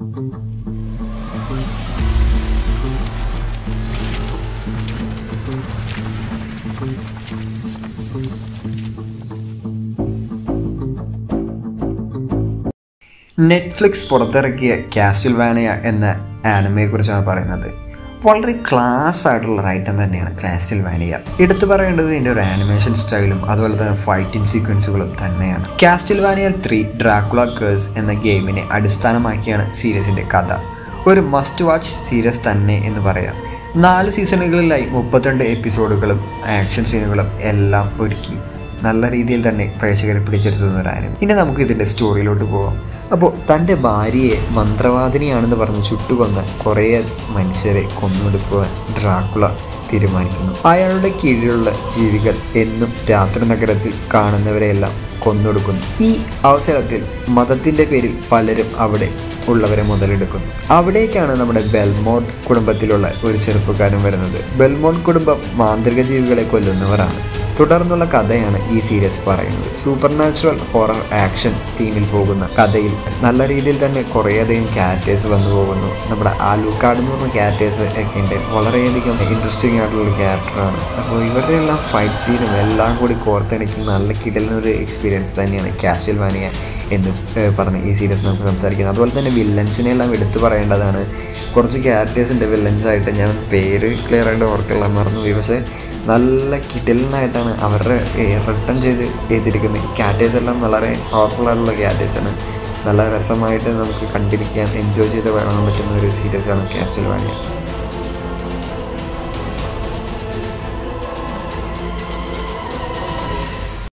Netflix പുറത്തിറക്കിയ കാസ്റ്റിൽവാനിയ എന്ന ആനിമയെ കുറിച്ചാണ് പറയുന്നത് വളരെ ക്ലാസ് ആയിട്ടുള്ള ഒരു ഐറ്റം തന്നെയാണ് കാസ്റ്റിൽവാനിയ എടുത്തു പറയേണ്ടത് ഇതിൻ്റെ ഒരു ആനിമേഷൻ സ്റ്റൈലും അതുപോലെ തന്നെ ഫൈറ്റിംഗ് സീക്വൻസുകളും തന്നെയാണ് കാസ്റ്റിൽവാനിയ ത്രീ ഡ്രാക്കുള കേഴ്സ് എന്ന ഗെയിമിനെ അടിസ്ഥാനമാക്കിയാണ് സീരീസിൻ്റെ കഥ ഒരു മസ്റ്റ് വാച്ച് സീരീസ് തന്നെ എന്ന് പറയാം നാല് സീസണുകളിലായി മുപ്പത്തിരണ്ട് എപ്പിസോഡുകളും ആക്ഷൻ സീനുകളും എല്ലാം ഒരുക്കി നല്ല രീതിയിൽ തന്നെ പ്രേക്ഷകരെ പിടിച്ചെടുത്തുന്ന ഒരു ആനിമ ഇനി നമുക്ക് ഇതിൻ്റെ സ്റ്റോറിയിലോട്ട് പോകാം അപ്പോൾ തൻ്റെ ഭാര്യയെ മന്ത്രവാദിനിയാണെന്ന് പറഞ്ഞ് ചുട്ടുകൊന്ന കുറേ മനുഷ്യരെ കൊന്നൊടുക്കുവാൻ ഡ്രാക്കുള തീരുമാനിക്കുന്നു അയാളുടെ കീഴിലുള്ള ജീവികൾ എന്നും രാത്രി നഗരത്തിൽ കാണുന്നവരെയെല്ലാം കൊന്നൊടുക്കുന്നു ഈ അവസരത്തിൽ മതത്തിൻ്റെ പേരിൽ പലരും അവിടെ ഉള്ളവരെ മുതലെടുക്കുന്നു അവിടേക്കാണ് നമ്മുടെ ബെൽമോണ്ട് കുടുംബത്തിലുള്ള ഒരു ചെറുപ്പക്കാരൻ വരുന്നത് ബെൽമോണ്ട് കുടുംബം മാന്ത്രിക ജീവികളെ കൊല്ലുന്നവരാണ് തുടർന്നുള്ള കഥയാണ് ഈ സീരീസ് പറയുന്നത് സൂപ്പർ നാച്ചുറൽ ഹൊറർ ആക്ഷൻ തീമിൽ പോകുന്ന കഥയിൽ നല്ല രീതിയിൽ തന്നെ കുറേയധികം ക്യാരക്ടേഴ്സ് വന്നു പോകുന്നു നമ്മുടെ ആലൂക്കാട് എന്ന് പറഞ്ഞ ക്യാരക്ടേഴ്സ് ഒക്കെ ഉണ്ട് വളരെയധികം ഇൻട്രസ്റ്റിംഗ് ആയിട്ടുള്ള ക്യാരക്ടറാണ് അപ്പോൾ ഇവരുടെ എല്ലാം ഫൈറ്റ് സീനും എല്ലാം കൂടി കോർത്തിണക്കി നല്ല കിടലുന്ന ഒരു എക്സ്പീരിയൻസ് തന്നെയാണ് കാസ്റ്റൽ വാനിയ എന്ന് ഏഹ്, പറഞ്ഞ് ഈ സീരീസ് നമുക്ക് സംസാരിക്കുന്നത് അതുപോലെ തന്നെ വില്ലൻസിനെ എല്ലാം എടുത്തു പറയേണ്ടതാണ് കുറച്ച് ക്യാരക്ടേഴ്സിൻ്റെ വില്ലൻസ് ആയിട്ട് ഞാൻ പേര് ക്ലിയർ ആയിട്ട് ഓർക്കില്ല മറന്നുപോയി പക്ഷേ നല്ല കിടലിനായിട്ടാണ് അവരുടെ റിട്ടേൺ ചെയ്ത് ചെയ്തിരിക്കുന്നത് ക്യാരക്ടേഴ്സ് എല്ലാം വളരെ പവർഫുൾ ആയിട്ടുള്ള ക്യാരക്ടേഴ്സാണ് നല്ല രസമായിട്ട് നമുക്ക് കണ്ടിരിക്കാൻ എൻജോയ് ചെയ്ത് കാണാൻ പറ്റുന്ന ഒരു സീരീസാണ് കാസ്റ്റൽ വാനിയ